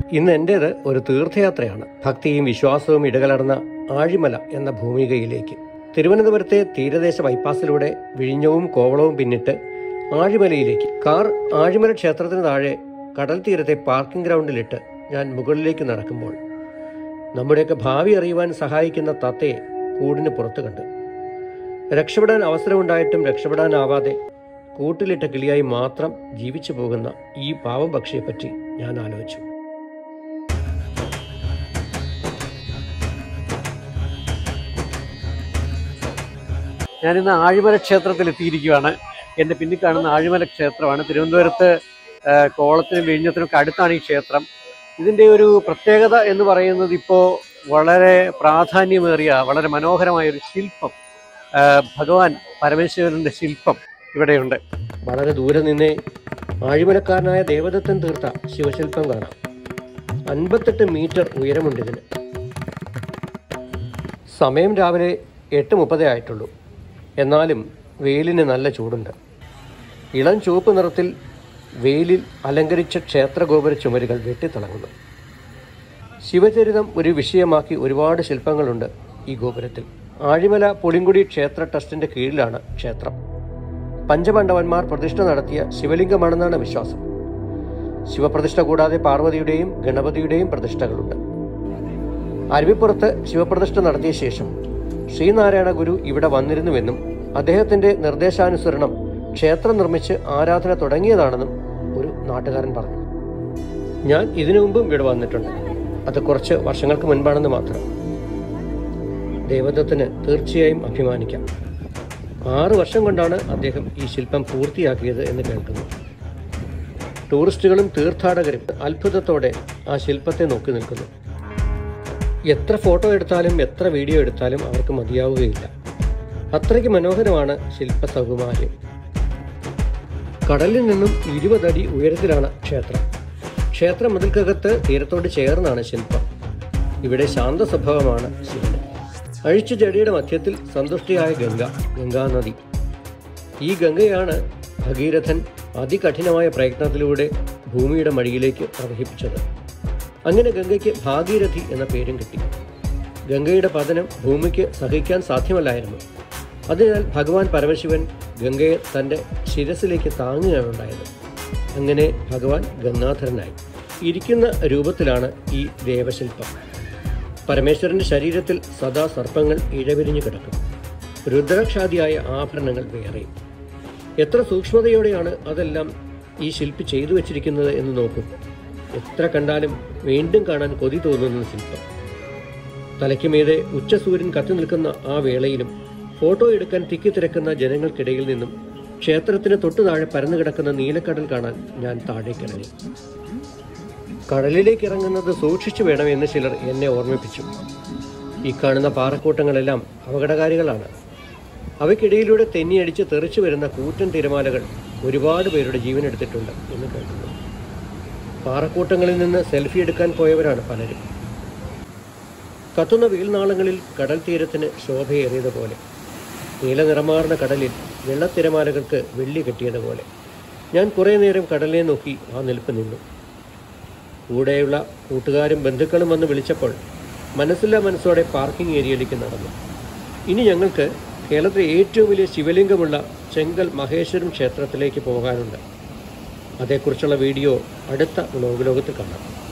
ഇന്ന് എൻ്റേത് ഒരു തീർത്ഥയാത്രയാണ് ഭക്തിയും വിശ്വാസവും ഇടകലർന്ന ആഴിമല എന്ന ഭൂമികയിലേക്ക് തിരുവനന്തപുരത്തെ തീരദേശ ബൈപ്പാസിലൂടെ വിഴിഞ്ഞവും കോവളവും പിന്നിട്ട് ആഴിമലയിലേക്ക് കാർ ആഴിമല ക്ഷേത്രത്തിന് താഴെ കടൽ തീരത്തെ പാർക്കിംഗ് ഗ്രൗണ്ടിലിട്ട് ഞാൻ മുകളിലേക്ക് നടക്കുമ്പോൾ നമ്മുടെയൊക്കെ ഭാവി അറിയുവാൻ സഹായിക്കുന്ന തത്തയെ കൂടിന് പുറത്ത് കണ്ടു രക്ഷപ്പെടാൻ അവസരമുണ്ടായിട്ടും രക്ഷപ്പെടാനാവാതെ കൂട്ടിലിട്ട കിളിയായി മാത്രം ജീവിച്ചു പോകുന്ന ഈ പാവം പക്ഷിയെപ്പറ്റി ഞാൻ ആലോചിച്ചു ഞാനിന്ന് ആഴിമല ക്ഷേത്രത്തിൽ എത്തിയിരിക്കുകയാണ് എൻ്റെ പിന്നിൽ കാണുന്ന ആഴിമല ക്ഷേത്രമാണ് തിരുവനന്തപുരത്ത് ആ, കോവളത്തിനും വിഴിഞ്ഞത്തിനും ഒക്കെ അടുത്താണ് ഈ ക്ഷേത്രം ഇതിൻ്റെ ഒരു പ്രത്യേകത എന്ന് പറയുന്നത് ഇപ്പോൾ വളരെ പ്രാധാന്യമേറിയ വളരെ മനോഹരമായ ഒരു ശില്പം ആ, ഭഗവാൻ പരമേശ്വരൻ്റെ ശില്പം ഇവിടെയുണ്ട് വളരെ ദൂരെ നിന്നേ ആഴിമലക്കാരനായ ദേവദത്തൻ തീർത്ത ശിവശില്പം കാണാം അൻപത്തെട്ട് മീറ്റർ ഉയരമുണ്ട് ഇതിന് സമയം രാവിലെ എട്ട് മുപ്പതേ ആയിട്ടുള്ളൂ എന്നാലും വെയിലിന് നല്ല ചൂടുണ്ട് ഇളം ചുവപ്പ് നിറത്തിൽ വെയിലിൽ അലങ്കരിച്ച ക്ഷേത്രഗോപുര ചുമരുകൾ വെട്ടിത്തിളങ്ങുന്നു ശിവചരിതം ഒരു വിഷയമാക്കി ഒരുപാട് ശില്പങ്ങളുണ്ട് ഈ ഗോപുരത്തിൽ ആഴിമല പുളിങ്കുടി ക്ഷേത്ര ട്രസ്റ്റിന്റെ കീഴിലാണ് ക്ഷേത്രം പഞ്ചപാണ്ഡവന്മാർ പ്രതിഷ്ഠ നടത്തിയ ശിവലിംഗമാണെന്നാണ് വിശ്വാസം ശിവപ്രതിഷ്ഠ കൂടാതെ പാർവതിയുടെയും ഗണപതിയുടെയും പ്രതിഷ്ഠകളുണ്ട് അരുവിപ്പുറത്ത് ശിവപ്രതിഷ്ഠ നടത്തിയ ശേഷം ശ്രീനാരായണ ഗുരു ഇവിടെ വന്നിരുന്നുവെന്നും അദ്ദേഹത്തിന്റെ നിർദ്ദേശാനുസരണം ക്ഷേത്രം നിർമ്മിച്ച് ആരാധന തുടങ്ങിയതാണെന്നും ഒരു നാട്ടുകാരൻ പറഞ്ഞു ഞാൻ ഇതിനു മുമ്പും ഇവിടെ വന്നിട്ടുണ്ട് അത് കുറച്ച് വർഷങ്ങൾക്ക് മുൻപാണെന്ന് മാത്രം ദേവദത്തിന് തീർച്ചയായും അഭിമാനിക്കാം ആറ് വർഷം കൊണ്ടാണ് അദ്ദേഹം ഈ ശില്പം പൂർത്തിയാക്കിയത് എന്ന് കേൾക്കുന്നു ടൂറിസ്റ്റുകളും തീർത്ഥാടകരും അത്ഭുതത്തോടെ ആ ശില്പത്തെ നോക്കി നിൽക്കുന്നു എത്ര ഫോട്ടോ എടുത്താലും എത്ര വീഡിയോ എടുത്താലും അവർക്ക് മതിയാവുകയില്ല അത്രയ്ക്ക് മനോഹരമാണ് ശില്പ സൗകുമാര്യം കടലിൽ നിന്നും ഇരുപതടി ഉയരത്തിലാണ് ക്ഷേത്രം ക്ഷേത്ര മതിൽക്കകത്ത് തീരത്തോട് ചേർന്നാണ് ശില്പം ഇവിടെ ശാന്ത സ്വഭാവമാണ് ശിവന് അഴിച്ചു ചെടിയുടെ മധ്യത്തിൽ സന്തുഷ്ടിയായ ഗംഗ ഗംഗാനദി ഈ ഗംഗയാണ് ഭഗീരഥൻ അതികഠിനമായ പ്രയത്നത്തിലൂടെ ഭൂമിയുടെ മടിയിലേക്ക് പ്രവഹിപ്പിച്ചത് അങ്ങനെ ഗംഗയ്ക്ക് ഭാഗീരഥി എന്ന പേരും കിട്ടി ഗംഗയുടെ പതനം ഭൂമിക്ക് സഹിക്കാൻ സാധ്യമല്ലായിരുന്നു അതിനാൽ ഭഗവാൻ പരമശിവൻ ഗംഗയെ തൻ്റെ ശിരസിലേക്ക് താങ്ങുകയാണ് ഉണ്ടായത് അങ്ങനെ ഭഗവാൻ ഗംഗാധരനായി ഇരിക്കുന്ന രൂപത്തിലാണ് ഈ ദേവശില്പം പരമേശ്വരന്റെ ശരീരത്തിൽ സദാ സർപ്പങ്ങൾ ഇഴവിരിഞ്ഞു കിടക്കും രുദ്രാക്ഷാദിയായ ആഭരണങ്ങൾ വേറെയും എത്ര സൂക്ഷ്മതയോടെയാണ് അതെല്ലാം ഈ ശില്പി ചെയ്തു വച്ചിരിക്കുന്നത് എന്ന് നോക്കും എത്ര കണ്ടാലും വീണ്ടും കാണാൻ കൊതി തോന്നുന്ന ശില്പം തലയ്ക്കുമീതെ ഉച്ചസൂര്യൻ കത്തി നിൽക്കുന്ന ആ വേളയിലും ഫോട്ടോ എടുക്കാൻ തിക്കിത്തിരക്കുന്ന ജനങ്ങൾക്കിടയിൽ നിന്നും ക്ഷേത്രത്തിന് തൊട്ടു താഴെ പരന്നു കിടക്കുന്ന നീലക്കടൽ കാണാൻ ഞാൻ താഴേക്കിറങ്ങി കടലിലേക്ക് ഇറങ്ങുന്നത് സൂക്ഷിച്ചു വേണമെന്ന് ചിലർ എന്നെ ഓർമ്മിപ്പിച്ചു ഈ കാണുന്ന പാറക്കൂട്ടങ്ങളെല്ലാം അപകടകാരികളാണ് അവയ്ക്കിടയിലൂടെ തെന്നിയടിച്ച് തെറിച്ചു വരുന്ന കൂറ്റൻ തിരമാലകൾ ഒരുപാട് പേരുടെ ജീവൻ എടുത്തിട്ടുണ്ട് എന്ന് കേൾക്കുന്നു പാറക്കൂട്ടങ്ങളിൽ നിന്ന് സെൽഫി എടുക്കാൻ പോയവരാണ് പലരും കത്തുന്ന വീൽനാളങ്ങളിൽ കടൽ തീരത്തിന് ശോഭയേറിയതുപോലെ നീലനിറമാർന്ന കടലിൽ വെള്ളത്തിരമാലകൾക്ക് വെള്ളി കെട്ടിയതുപോലെ ഞാൻ കുറേ നേരം കടലിനെ നോക്കി ആ നിൽപ്പ് നിന്നു കൂടെയുള്ള കൂട്ടുകാരും ബന്ധുക്കളും വന്ന് വിളിച്ചപ്പോൾ മനസ്സില്ലാ മനസ്സോടെ പാർക്കിംഗ് ഏരിയയിലേക്ക് നടന്നു ഇനി ഞങ്ങൾക്ക് കേരളത്തിലെ ഏറ്റവും വലിയ ശിവലിംഗമുള്ള ചെങ്കൽ മഹേശ്വരം ക്ഷേത്രത്തിലേക്ക് പോകാനുണ്ട് അതേക്കുറിച്ചുള്ള വീഡിയോ അടുത്ത വ്ലോഗ് ലോകത്ത് കാണാം